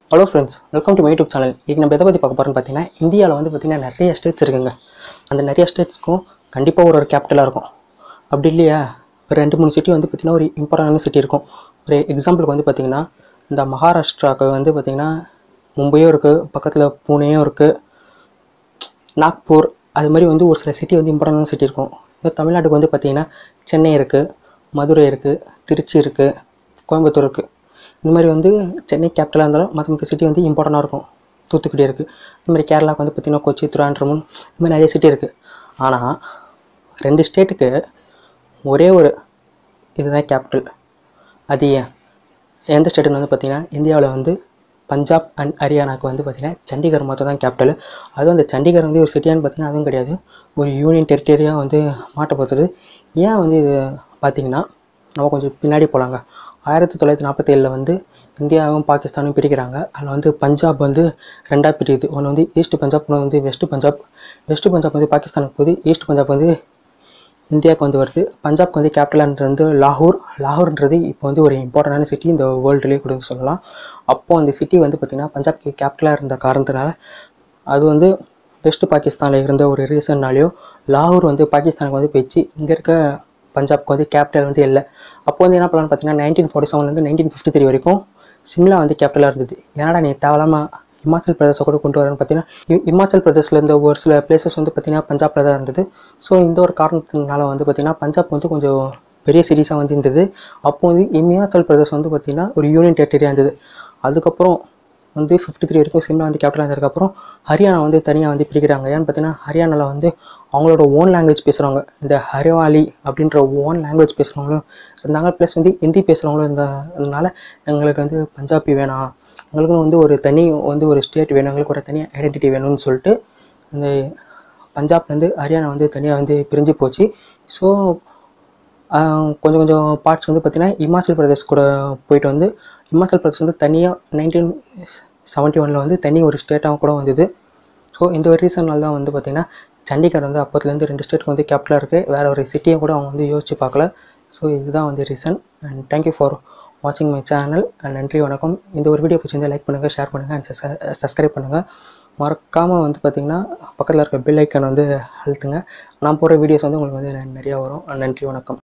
hello friends welcome to my YouTube channel இன்னைக்கு நம்ம எதை பற்றி பார்க்க போகிறோம்னு பார்த்தீங்கன்னா இந்தியாவில் வந்து பார்த்திங்கன்னா நிறைய ஸ்டேட்ஸ் இருக்குங்க அந்த நிறைய ஸ்டேட்ஸ்க்கும் கண்டிப்பாக ஒரு ஒரு கேபிட்டலாக இருக்கும் அப்படி இல்லையா ஒரு ரெண்டு மூணு சிட்டி வந்து பார்த்திங்கன்னா ஒரு இம்பார்ட்டண்டான சிட்டி இருக்கும் ஒரு எக்ஸாம்பிளுக்கு வந்து பார்த்திங்கன்னா இந்த மகாராஷ்டிராவுக்கு வந்து பார்த்திங்கன்னா மும்பையும் இருக்குது பக்கத்தில் பூனேயும் இருக்குது நாக்பூர் அது மாதிரி வந்து ஒரு சில சிட்டி வந்து இம்பார்ட்டண்டான சிட்டி இருக்கும் இப்போ தமிழ்நாட்டுக்கு வந்து பார்த்திங்கன்னா சென்னை இருக்குது மதுரை இருக்குது திருச்சி இருக்குது கோயம்புத்தூர் இருக்குது இந்த மாதிரி வந்து சென்னை கேபிட்டலாக இருந்தாலும் மற்ற மற்ற சிட்டி வந்து இம்பார்ட்டண்ட்டாக இருக்கும் தூத்துக்குடி இருக்குது இந்த மாதிரி கேரளாவுக்கு வந்து பார்த்திங்கன்னா கொச்சி திருவாண்டரமும் இந்த மாதிரி நிறைய சிட்டி இருக்குது ஆனால் ரெண்டு ஸ்டேட்டுக்கு ஒரே ஒரு இதுதான் கேபிட்டல் அது ஏன் எந்த ஸ்டேட்டுன்னு வந்து பார்த்திங்கன்னா இந்தியாவில் வந்து பஞ்சாப் அண்ட் ஹரியானாக்கு வந்து பார்த்திங்கன்னா சண்டிகர் மட்டும் தான் கேபிட்டல் அதுவும் அந்த சண்டிகர் வந்து ஒரு சிட்டியான்னு பார்த்திங்கன்னா அதுவும் கிடையாது ஒரு யூனியன் டெரிட்டரியாக வந்து மாட்டப்போகுது ஏன் வந்து இது பார்த்திங்கன்னா நம்ம கொஞ்சம் பின்னாடி போகலாங்க ஆயிரத்தி தொள்ளாயிரத்தி நாற்பத்தேழில் வந்து இந்தியாவும் பாகிஸ்தானும் பிரிக்கிறாங்க அதில் வந்து பஞ்சாப் வந்து ரெண்டாக பிரியுது ஒன்று வந்து ஈஸ்ட் பஞ்சாப் ஒன்று வந்து வெஸ்ட் பஞ்சாப் வெஸ்ட் பஞ்சாப் வந்து பாகிஸ்தானுக்கு போகுது ஈஸ்ட் பஞ்சாப் வந்து இந்தியாவுக்கு வந்து வருது பஞ்சாப்க்கு வந்து கேபிட்டல்ன்றது வந்து லாகூர் லாகூர்ன்றது இப்போ வந்து ஒரு இம்பார்ட்டண்டான சிட்டி இந்த வேர்ல்டுலேயே கூட சொல்லலாம் அப்போது அந்த சிட்டி வந்து பார்த்திங்கன்னா பஞ்சாப்க்கு கேபிட்டலாக இருந்த காரணத்தினால அது வந்து வெஸ்ட் பாகிஸ்தானில் இருந்த ஒரு ரீசன்னாலேயோ லாகூர் வந்து பாகிஸ்தானுக்கு வந்து போயிடுச்சு இங்கே இருக்க பஞ்சாப்க்கு வந்து கேபிட்டல் வந்து இல்லை அப்போ வந்து என்ன பண்ணலாம்னு பார்த்தீங்கன்னா நைன்டீன் ஃபார்ட்டி செவன்லேருந்து நைன்டீன் ஃபிஃப்டி த்ரீ வரைக்கும் சிம்லா வந்து கேபிட்டலாக இருந்தது ஏன்னா நீ தேவையில்லாமல் இமாச்சல் பிரதேசை கூட கொண்டு வரேன்னு பார்த்தீங்கன்னா இ- இமாச்சல் பிரதேசில் இருந்த ஒரு சில பிளேசஸ் வந்து பார்த்திங்கன்னா பஞ்சாபில் தான் இருந்தது ஸோ இந்த ஒரு காரணத்தினால வந்து பார்த்திங்கன்னா பஞ்சாப் வந்து கொஞ்சம் பெரிய சிட்டிஸாக வந்து இருந்தது அப்போ வந்து இமாச்சல் பிரதேஷ் வந்து பார்த்திங்கன்னா ஒரு யூனியன் டெரிட்டரியாக இருந்தது அதுக்கப்புறம் வந்து ஃபிஃப்டி த்ரீ வரைக்கும் சிம்லா வந்து கேபிட்டல் இருந்ததுக்கப்புறம் ஹரியானா வந்து தனியாக வந்து பிரிக்கிறாங்க ஏன்னு பார்த்தீங்கன்னா ஹரியானாவில் வந்து அவங்களோட ஓன் லாங்குவேஜ் பேசுகிறவங்க இந்த ஹரிவாலி அப்படின்ற ஓன் லாங்குவேஜ் பேசுகிறவங்களும் இருந்தாங்க ப்ளஸ் வந்து ஹிந்தி பேசுகிறவங்களும் இருந்ததுனால எங்களுக்கு வந்து பஞ்சாபி வேணாம் எங்களுக்குன்னு வந்து ஒரு தனி வந்து ஒரு ஸ்டேட் வேணும் எங்களுக்கு ஒரு தனி ஐடென்டிட்டி வேணும்னு சொல்லிட்டு இந்த பஞ்சாப்லேருந்து ஹரியானா வந்து தனியாக வந்து பிரிஞ்சு போச்சு ஸோ கொஞ்சம் கொஞ்சம் பார்ட்ஸ் வந்து பார்த்திங்கன்னா இமாச்சல் பிரதேஷ் கூட போயிட்டு வந்து இமாச்சல் பிரதேஷ் வந்து தனியாக நைன்டீன் செவன்ட்டி ஒனில் வந்து தனி ஒரு ஸ்டேட்டாக கூட வந்தது ஸோ இந்த ஒரு ரீசனால் தான் வந்து பார்த்திங்கன்னா சண்டிகர் வந்து அப்போத்துலேருந்து ரெண்டு ஸ்டேட்டுக்கு வந்து கேபிட்டலாக இருக்குது வேறு ஒரு சிட்டியை கூட அவங்க வந்து யோசிச்சு பார்க்கல ஸோ இதுதான் வந்து ரீசன் அண்ட் தேங்க்யூ ஃபார் வாட்சிங் மை சேனல் அண்ட் நன்றி வணக்கம் இந்த ஒரு வீடியோ பிடிச்சிருந்தா லைக் பண்ணுங்கள் ஷேர் பண்ணுங்கள் அண்ட் சப்ஸ்கிரைப் பண்ணுங்கள் மறக்காமல் வந்து பார்த்திங்கன்னா பக்கத்தில் இருக்க பெல் ஐக்கான் வந்து அழுத்துங்க நான் போகிற வீடியோஸ் வந்து உங்களுக்கு வந்து நிறையா வரும் நன்றி வணக்கம்